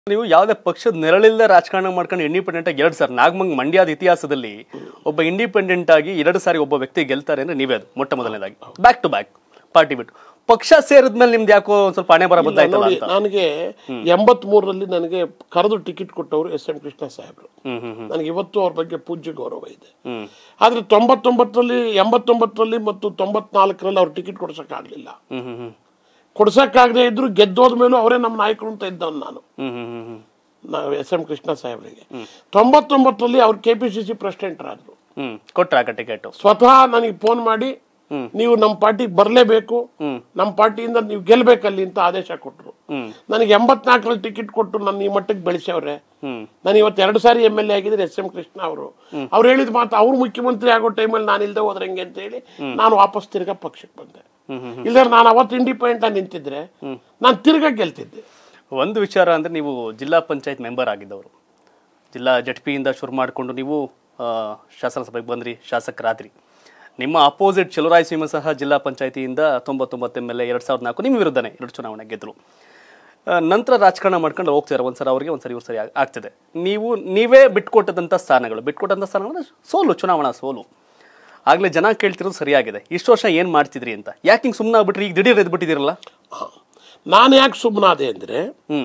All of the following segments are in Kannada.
ನೀವು ಯಾವುದೇ ಪಕ್ಷದ ನೆರಳಿಲ್ಲದೆ ರಾಜಕಾರಣ ಮಾಡ್ಕೊಂಡು ಇಂಡಿಪೆಂಡೆಂಟ್ ಆಗಿ ಎರಡು ಸಾರಿ ನಾಗಮಂಗ್ ಮಂಡ್ಯದ ಇತಿಹಾಸದಲ್ಲಿ ಒಬ್ಬ ಇಂಡಿಪೆಂಡೆಂಟ್ ಆಗಿ ಎರಡು ಸಾರಿ ಒಬ್ಬ ವ್ಯಕ್ತಿ ಗೆಲ್ತಾರೆ ಅಂದ್ರೆ ನೀವೇ ಅದು ಮೊಟ್ಟ ಮೊದಲನೇದಾಗಿ ಬ್ಯಾಕ್ ಟು ಬ್ಯಾಕ್ ಪಾರ್ಟಿ ಬಿಟ್ಟು ಪಕ್ಷ ಸೇರಿದ್ಮೇಲೆ ನಿಮ್ದು ಯಾಕೋ ಒಂದ್ ಸ್ವಲ್ಪ ಹಣೆ ಬರ ಬದಲಾಯ್ತಲ್ಲ ನೋಡಿ ಅಂತ ನನಗೆ ಎಂಬತ್ ಮೂರರಲ್ಲಿ ನನಗೆ ಕರೆದು ಟಿಕೆಟ್ ಕೊಟ್ಟವರು ಎಸ್ ಎಂ ಕೃಷ್ಣ ಸಾಹೇಬ್ರು ಹ್ಮ್ ಹ್ಮ್ ಹ್ಮ್ ನನಗೆ ಇವತ್ತು ಅವ್ರ ಬಗ್ಗೆ ಪೂಜ್ಯ ಗೌರವ ಇದೆ ಹ್ಮ್ ಆದ್ರೆ ತೊಂಬತ್ತೊಂಬತ್ತರಲ್ಲಿ ಎಂಬತ್ತೊಂಬತ್ತರಲ್ಲಿ ಮತ್ತು ತೊಂಬತ್ನಾಲ್ಕರಲ್ಲಿ ಅವ್ರು ಟಿಕೆಟ್ ಕೊಡ್ಸಕ್ಕಾಗ್ಲಿಲ್ಲ ಹ್ಮ್ ಹ್ಮ್ ಹ್ಮ್ ಕೊಡ್ಸಕ್ಕಾಗದೆ ಇದ್ರು ಗೆದ್ದೋದ ಮೇಲೂ ಅವರೇ ನಮ್ಮ ನಾಯಕರು ಅಂತ ಇದ್ದವನು ನಾನು ಹ್ಮ್ ಹ್ಮ್ ಹ್ಮ್ ಹ್ಮ್ ನಾವು ಎಸ್ ಎಂ ಕೃಷ್ಣ ಸಾಹೇಬ್ರಿಗೆ ತೊಂಬತ್ತೊಂಬತ್ತರಲ್ಲಿ ಅವ್ರು K P C C president ಆದ್ರು ಹ್ಮ್ ಕೊಟ್ರ ಆಗ ಟಿಕೆಟ್ ಸ್ವತಃ ನನಗೆ ಫೋನ್ ಮಾಡಿ ಹ್ಮ್. ನೀವು ನಮ್ಮ ಪಾರ್ಟಿಗೆ ಬರಲೇಬೇಕು ಹ್ಮ್. ನಮ್ಮ ಪಾರ್ಟಿಯಿಂದ ನೀವು ಗೆಲ್ಬೇಕಲ್ಲಿ ಅಂತ ಆದೇಶ ಕೊಟ್ಟರು ಹ್ಮ್ ನನಗೆ ಎಂಬತ್ನಾಲ್ಕರಲ್ಲಿ ಟಿಕೆಟ್ ಕೊಟ್ಟು ನನ್ನ ಈ ಮಟ್ಟಕ್ಕೆ ಬೆಳೆಸವ್ರೆ ಹ್ಮ್ ನಾನು ಇವತ್ತು ಎರಡು ಸಾರಿ ಎಮ್ ಎಲ್ ಎ ಆಗಿದ್ರೆ ಎಸ್ ಎಂ ಕೃಷ್ಣ ಅವರು ಅವ್ರು ಹೇಳಿದ ಮಾತು ಅವ್ರು ಮುಖ್ಯಮಂತ್ರಿ ಆಗೋ ಟೈಮಲ್ಲಿ ನಾನು ಇಲ್ದೆ ಹೋದ್ರೆ ಹೆಂಗೆ ಅಂತ ಹೇಳಿ ನಾನು ವಾಪಸ್ ತಿರ್ಗಾ ಪಕ್ಷಕ್ಕೆ ಬಂದೆ ಹ್ಮ್ ಹ್ಮ್ ಇಲ್ಲಾರೆ ನಾನು ಅವತ್ತು ಇಂಡಿಪೆಂಡೆಂಟ್ ಆಗಿ ನಿಂತಿದ್ರೆ ನಾನು ತಿರ್ಗಾ ಗೆಲ್ತಿದ್ದೆ ಒಂದು ವಿಚಾರ ಅಂದ್ರೆ ನೀವು ಜಿಲ್ಲಾ ಪಂಚಾಯತ್ ಮೆಂಬರ್ ಆಗಿದ್ದವರು ಜಿಲ್ಲಾ ಜಡ್ ಪಿಯಿಂದ ಶುರು ಮಾಡಿಕೊಂಡು ನೀವು ಆ, ಶಾಸನಸಭೆಗೆ ಬಂದ್ರಿ ಶಾಸಕರಾದ್ರಿ ನಿಮ್ಮ ಅಪೋಸಿಟ್ ಚಲುರಾಯ ಸಿಂಹ ಸಹ ಜಿಲ್ಲಾ ಪಂಚಾಯತಿಯಿಂದ ತೊಂಬತ್ತೊಂಬತ್ತು ಎಮ್ ಎಲ್ ಎ ಎರಡು ಸಾವಿರದ ನಾಲ್ಕು ನಿಮ್ಮ ವಿರುದ್ಧನೇ ಎರಡು ಚುನಾವಣೆ ಗೆದ್ದರು ಆ, ನಂತರ ರಾಜಕಾರಣ ಮಾಡ್ಕೊಂಡು ಹೋಗ್ತಾರೆ ಒಂದ್ಸಲ ಅವರಿಗೆ ಒಂದ್ಸರಿ ಇವ್ರು ಸರಿ ಆಗ್- ಆಗ್ತದೆ ನೀವು ನೀವೇ ಬಿಟ್ಕೊಟ್ಟದಂಥ ಸ್ಥಾನಗಳು ಬಿಟ್ಕೊಟ್ಟಂಥ ಸ್ಥಾನಗಳು ಅಂದ್ರೆ ಸೋಲು ಚುನಾವಣಾ ಸೋಲು ಆಗಲೇ ಜನ ಕೇಳ್ತಿರೋದು ಸರಿಯಾಗಿದೆ ಇಷ್ಟು ವರ್ಷ ಏನು ಮಾಡ್ತಿದ್ರಿ ಅಂತ ಯಾಕೆ ಹಿಂಗೆ ಸುಮ್ಮನೆ ಆಗ್ಬಿಟ್ರಿ ಈಗ ದಿಢೀರ್ ಎದ್ಬಿಟ್ಟಿದ್ದೀರಲ್ಲ ನಾನು ಯಾಕೆ ಸುಮ್ಮನಾದೆ ಅಂದ್ರೆ ಹ್ಞೂ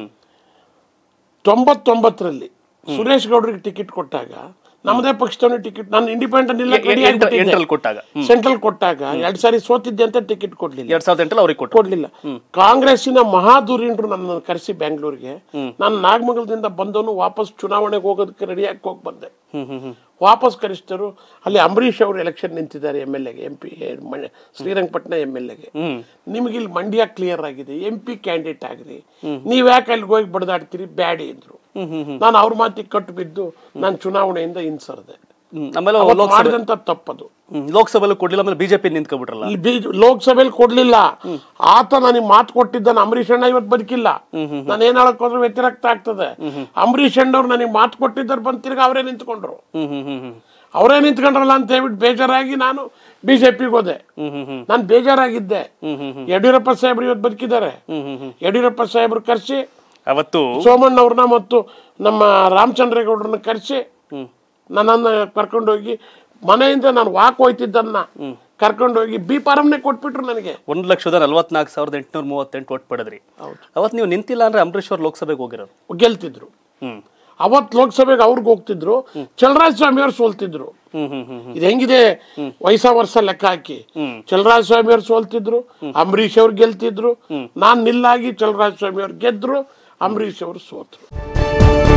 ತೊಂಬತ್ತೊಂಬತ್ತರಲ್ಲಿ ಸುರೇಶ್ ಗೌಡ್ರಿಗೆ ಟಿಕೆಟ್ ಕೊಟ್ಟಾಗ ನಮ್ಮದೇ ಪಕ್ಷದವನೇ ಟಿಕೆಟ್ ನಾನು ಇಂಡಿಪೆಂಡೆಂಟ್ ಇಲ್ಲ ಎಂಟರಲ್ಲಿ ಕೊಟ್ಟಾಗ ಸೆಂಟ್ರಲ್ ಕೊಟ್ಟಾಗ ಎರಡ್ ಸಾರಿ ಸೋತಿದ್ದೆ ಅಂತ ಟಿಕೆಟ್ ಕೊಡ್ಲಿಲ್ಲ ಎರಡು ಸಾವಿರದ ಎಂಟಲ್ಲಿ ಅವ್ರಿಗೆ ಕೊಟ್ಟರು ಕೊಡ್ಲಿಲ್ಲ ಕಾಂಗ್ರೆಸ್ಸಿನ ಮಹಾಧುರೀಣರು ನನ್ನನ್ನು ಕರೆಸಿ ಬೆಂಗಳೂರಿಗೆ ನಾನು ನಾಗಮಂಗಲದಿಂದ ಬಂದವನು ವಾಪಸ್ ಚುನಾವಣೆಗೆ ಹೋಗೋದಕ್ಕೆ ರೆಡಿಯಾಗಿ ಹೋಗಿ ಬಂದೆ ಹ್ಮ್ ಹ್ಮ್ ಹ್ಮ್ ವಾಪಸ್ ಕರೆಸಿದರು ಅಲ್ಲಿ ಅಂಬರೀಷ್ ಅವರು ಎಲೆಕ್ಷನ್ ನಿಂತಿದ್ದಾರೆ ಎಮ್ ಎಲ್ ಎಗೆ M P Srirangapatna M L ಎಗೆ ಹ್ಮ್ ನಿಮ್ಗೆ ಇಲ್ಲಿ ಮಂಡ್ಯ ಕ್ಲಿಯರ್ ಆಗಿದೆ ಎಂ ಪಿ ಕ್ಯಾಂಡಿಡೇಟ್ ಆಗ್ರಿ ನೀವ್ ಯಾಕೆ ಅಲ್ಲಿಗೆ ಹೋಗಿ ಬಡದಾಡ್ತೀರಿ ಬ್ಯಾಡಿ ಅಂದ್ರು ಹ್ಮ್ ಹ್ಮ್ ನಾನು ಅವ್ರ ಮಾತಿಗೆ ಕಟ್ಟು ಬಿದ್ದು ನಾನು ಚುನಾವಣೆಯಿಂದ ಹಿಂಸರ್ದೆ ಹ್ಮ್. ಆಮೇಲೆ ಅವತ್ತು ಲೋಕಸಭೆ ಮಾಡಿದಂತ ತಪ್ಪದು ಹ್ಮ್. ಲೋಕಸಭೆಲ್ಲೂ ಕೊಡ್ಲಿಲ್ಲ ಆಮೇಲೆ ಬಿಜೆಪಿ ನಿಂತ್ಕೊಬಿಟ್ರಲ್ಲ ಇಲ್ಲಿ ಬಿ- ಲೋಕಸಭೆಯಲ್ಲಿ ಕೊಡ್ಲಿಲ್ಲ ಆತ ನನಗೆ ಮಾತು ಕೊಟ್ಟಿದ್ದಾನೆ ಅಂಬರೀಷ್ ಅಣ್ಣ ಇವತ್ತು ಬದುಕಿಲ್ಲ ನಾನು ಏನ್ ಹೇಳಕ್ ಹೋದ್ರೆ ವ್ಯತಿರಿಕ್ತ ಆಗ್ತದೆ ಅಂಬರೀಷ್ ಅಣ್ಣವ್ರು ನನಗೆ ಮಾತು ಕೊಟ್ಟಿದ್ದಾರೆ ಬಂದ್ ತಿರ್ಗ ಅವರೇ ನಿಂತ್ಕೊಂಡ್ರು ಹ್ಮ್ ಹ್ಮ್ ಹ್ಮ್ ಹ್ಮ್ ಅವರೇ ನಿಂತ್ಕೊಂಡ್ರಲ್ಲ ಅಂತ ಹೇಳ್ಬಿಟ್ಟು ಬೇಜಾರಾಗಿ ನಾನು ಬಿಜೆಪಿಗೆ ಹೋದೆ ಹ್ಮ್ ಹ್ಮ್ ಹ್ಮ್ ನಾನು ಬೇಜಾರಾಗಿದ್ದೆ ಹ್ಮ್ ಹ್ಮ್ ಹ್ಮ್ ಯಡಿಯೂರಪ್ಪ ಸಾಹೇಬ್ರು ಇವತ್ತು ಬದುಕಿದ್ದಾರೆ ಹ್ಮ್ ಹ್ಮ್ ಹ್ಮ್ ಯಡಿಯೂರಪ್ಪ ಸಾಹೇಬ್ರು ಕರೆಸಿ ಅವತ್ತು ಸೋಮಣ್ಣವ್ರನ್ನ ಮತ್ತು ನಮ್ಮ ರಾಮಚಂದ್ರೇಗೌಡರನ್ನ ಕರೆಸಿ ಹ್ಮ್ ನನ್ನನ್ನು ಕರ್ಕೊಂಡೋಗಿ ಮನೆಯಿಂದ ನಾನು ವಾಕ್ ಹೋಯ್ತಿದ್ದನ್ನ ಕರ್ಕೊಂಡೋಗಿ ಬಿ ಫಾರಮ್ನೇ ಕೊಟ್ಬಿಟ್ರು ನನಗೆ ಒಂದ್ ಲಕ್ಷದ ನಲ್ವತ್ನಾಲ್ಕು ಸಾವಿರದ ಎಂಟುನೂರ ಮೂವತ್ತೆಂಟು ಒಟ್ಟು ಪಡೆದ್ರಿ ಹೌದು. ಅವತ್ತು ನೀವು ನಿಂತಿಲ್ಲ ಅಂದ್ರೆ ಅಂಬರೀಶ್ ಅವ್ರು ಲೋಕಸಭೆಗೆ ಹೋಗಿರೋರು ಗೆಲ್ತಿದ್ರು ಹ್ಮ್ ಅವತ್ ಲೋಕಸಭೆಗೆ ಅವ್ರಿಗೆ ಹೋಗ್ತಿದ್ರು ಚಲರಾಜ ಸ್ವಾಮಿ ಅವ್ರು ಸೋಲ್ತಿದ್ರು ಹ್ಮ್ ಹ್ಮ್ ಹ್ಮ್ ಇದು ಹೆಂಗಿದೆ ವಯಸ್ಸ ವರ್ಷ ಲೆಕ್ಕ ಹಾಕಿ ಚಲರಾಜ ಸ್ವಾಮಿ ಅವ್ರು ಸೋಲ್ತಿದ್ರು ಅಂಬರೀಷ್ ಅವ್ರು ಗೆಲ್ತಿದ್ರು ನಾನ್ ನಿಲ್ಲಾಗಿ ಚಲರಾಜ ಸ್ವಾಮಿ ಅವ್ರು ಗೆದ್ರು ಅಂಬರೀಷ್ ಅವರು ಸೋತ್ರು